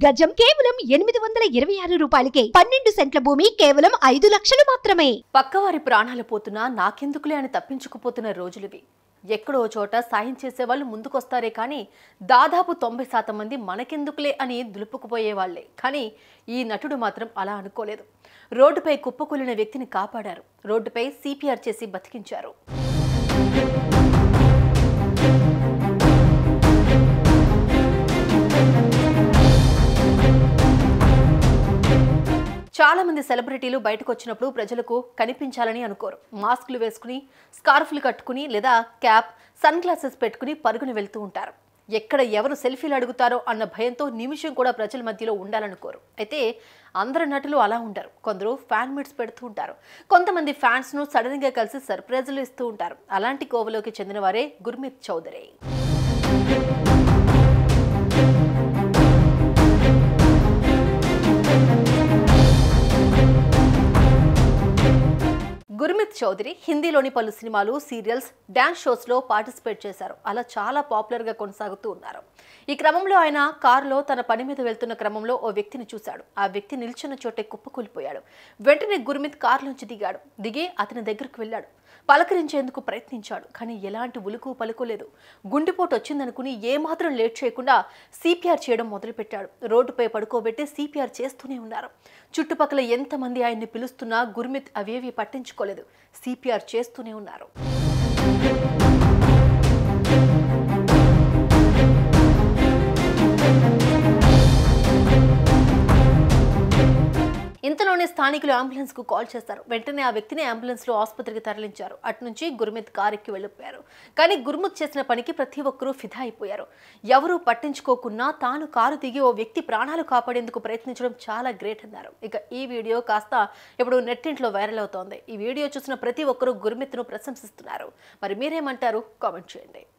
గజం కేవలం ఎనిమిది వందల ఇరవై ఆరు రూపాయలకే పన్నెండు సెంట్ల భూమి కేవలం ఐదు లక్షలు మాత్రమే పక్కవారి ప్రాణాలు పోతున్నా నాకెందుకులే అని తప్పించుకుపోతున్న రోజులివి ఎక్కడో చోట సాయం చేసే వాళ్ళు ముందుకొస్తారే కానీ దాదాపు తొంభై శాతం మంది మనకెందుకులే అని దులుపుకుపోయే వాళ్ళే కానీ ఈ నటుడు మాత్రం అలా అనుకోలేదు రోడ్డుపై కుప్పకూలిన వ్యక్తిని కాపాడారు రోడ్డుపై సిపిఆర్ చేసి బతికించారు చాలా మంది సెలబ్రిటీలు బయటకు వచ్చినప్పుడు ప్రజలకు కనిపించాలని అనుకోరు మాస్కులు వేసుకుని స్కార్ఫ్లు కట్టుకుని లేదా క్యాప్ సన్ గ్లాసెస్ పెట్టుకుని పరుగుని వెళ్తూ ఉంటారు ఎక్కడ ఎవరు సెల్ఫీలు అడుగుతారో అన్న భయంతో నిమిషం కూడా ప్రజల మధ్యలో ఉండాలనుకోరు అయితే అందరు నటులు అలా ఉండరు కొందరు ఫ్యాన్ మీట్స్ పెడుతూ ఉంటారు కొంతమంది ఫ్యాన్స్ను సడన్గా కలిసి సర్ప్రైజులు ఇస్తూ ఉంటారు అలాంటి కోవలోకి చెందిన వారే గుర్మిత్ చౌదరి గుర్మిత్ చౌదరి హిందీలోని పలు సినిమాలు సీరియల్స్ డ్యాన్స్ షోస్లో పార్టిసిపేట్ చేశారు అలా చాలా పాపులర్గా కొనసాగుతూ ఉన్నారు ఈ క్రమంలో ఆయన కారులో తన పని మీద వెళ్తున్న క్రమంలో ఓ వ్యక్తిని చూశాడు ఆ వ్యక్తి నిల్చున్న చోటే కుప్పకూలిపోయాడు వెంటనే గుర్మిత్ కారులోంచి దిగాడు దిగి అతని దగ్గరకు వెళ్ళాడు పలకరించేందుకు ప్రయత్నించాడు కానీ ఎలాంటి ఉలుకు పలుకోలేదు గుండెపోటు వచ్చిందనుకుని ఏమాత్రం లేట్ చేయకుండా సిపిఆర్ చేయడం మొదలుపెట్టాడు రోడ్డుపై పడుకోబెట్టి సిపిఆర్ చేస్తూనే ఉన్నారు చుట్టుపక్కల ఎంతమంది ఆయన్ని పిలుస్తున్నా గుర్మిత్ అవేవి పట్టించుకోలేదు సిపిఆర్ చేస్తూనే ఉన్నారు ఇంతలోనే స్థానికులు అంబులెన్స్ కు కాల్ చేస్తారు వెంటనే ఆ వ్యక్తిని అంబులెన్స్ లో ఆసుపత్రికి తరలించారు అటు నుంచి గుర్మిత్ కారు ఎక్కి వెళ్ళిపోయారు కానీ గుర్మిత్ చేసిన పనికి ప్రతి ఒక్కరూ ఫిదా అయిపోయారు ఎవరూ పట్టించుకోకున్నా తాను కారు దిగి ఓ వ్యక్తి ప్రాణాలు కాపాడేందుకు ప్రయత్నించడం చాలా గ్రేట్ అన్నారు ఇక ఈ వీడియో కాస్త ఇప్పుడు నెట్టింట్లో వైరల్ అవుతోంది ఈ వీడియో చూసిన ప్రతి ఒక్కరూ గుర్మిత్ను ప్రశంసిస్తున్నారు మరి మీరేమంటారు కామెంట్ చేయండి